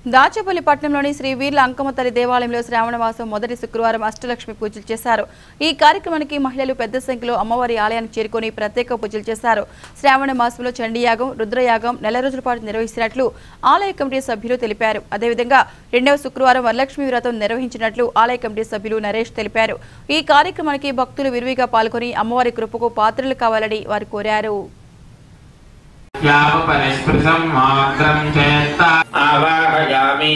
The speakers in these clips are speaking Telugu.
దాచేపల్లి పట్టణంలోని శ్రీ వీర్ల అంకమ్మ తల్లి దేవాలయంలో శ్రావణ మాసం మొదటి శుక్రవారం అష్టలక్ష్మి పూజలు చేశారు ఈ కార్యక్రమానికి మహిళలు పెద్ద సంఖ్యలో అమ్మవారి ఆలయానికి చేరుకొని ప్రత్యేక పూజలు చేశారు శ్రావణ మాసంలో చండీయాగం రుద్రయాగం నెల రోజుల పాటు నిర్వహిస్తున్నట్లు ఆలయ కమిటీ సభ్యులు తెలిపారు అదేవిధంగా రెండవ శుక్రవారం వరలక్ష్మి వ్రతం నిర్వహించినట్లు ఆలయ కమిటీ సభ్యులు నరేష్ తెలిపారు ఈ కార్యక్రమానికి భక్తులు విరివిగా పాల్గొని అమ్మవారి కృపకు పాత్రలు కావాలని వారు కోరారు యావపరిస్పృశం మాత్రం చేత్త ఆవాహయామి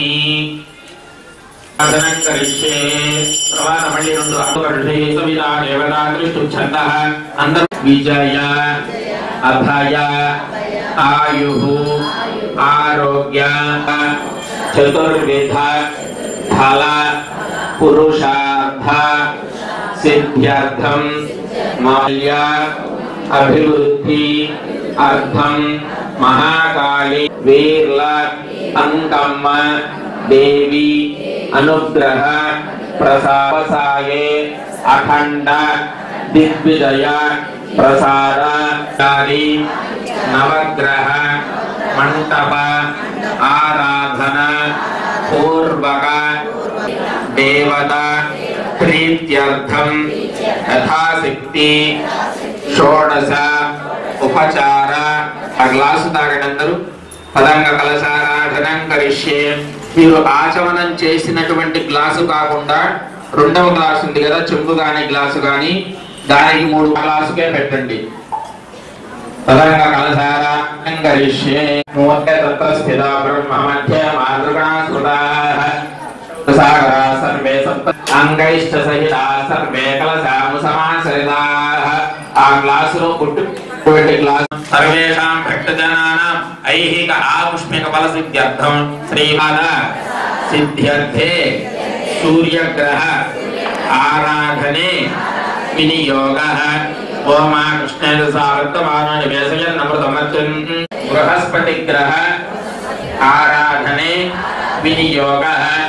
సాధనం కరిష్యే తర్వాత మళ్ళీ రెండు అడుగులు సువిధా దేవతా దృష్టి అందరూ విజయ అభయ ఆయు ఆరోగ్య చతుర్విధ ఫల పురుషార్థ సిద్ధ్యర్థం మాల్య అభివృద్ధి అర్థం మహాకాళి వీర్ల అంకమ్మ దేవి అనుగ్రహ ప్రసాదసాయే అఖండ దిగ్విజయ ప్రసార కారి నవగ్రహ మంటప ఆరాధన పూర్వక దేవత ప్రీత్యర్థం యథాశక్తి షోడశ ఉపచార ఆ గ్లాసు తాగడందరూ పదంగ కలశారాధనం కరిష్యే మీరు ఆచమనం చేసినటువంటి గ్లాసు కాకుండా రెండవ గ్లాసు ఉంది కదా చెంబు గాని గ్లాసు గాని దానికి మూడు గ్లాసుకే పెట్టండి తదంగ కలశారాధనం కరిష్యే మూర్తే తత్ర స్థిత బ్రహ్మ మధ్య మాతృగణా స్మృతాః సాగరా సర్వే సప్త అంగైష్ట సహితా సర్వే కలశాము సమాసరితాః ఆ గ్లాసులో కొట్టుటువంటి గ్లాస్ సర్వేషాం భక్తజనానాం ఐహిక ఆపుష్మిక ఫల సిద్ధ్యర్థం శ్రీపాద సిద్ధ్యర్థే సూర్యగ్రహ ఆరాధనే వినియోగ ఓమా కృష్ణేన సావర్తమానాన్ని వేసయన్ అమృతమర్చన్ బృహస్పతి గ్రహ ఆరాధనే వినియోగ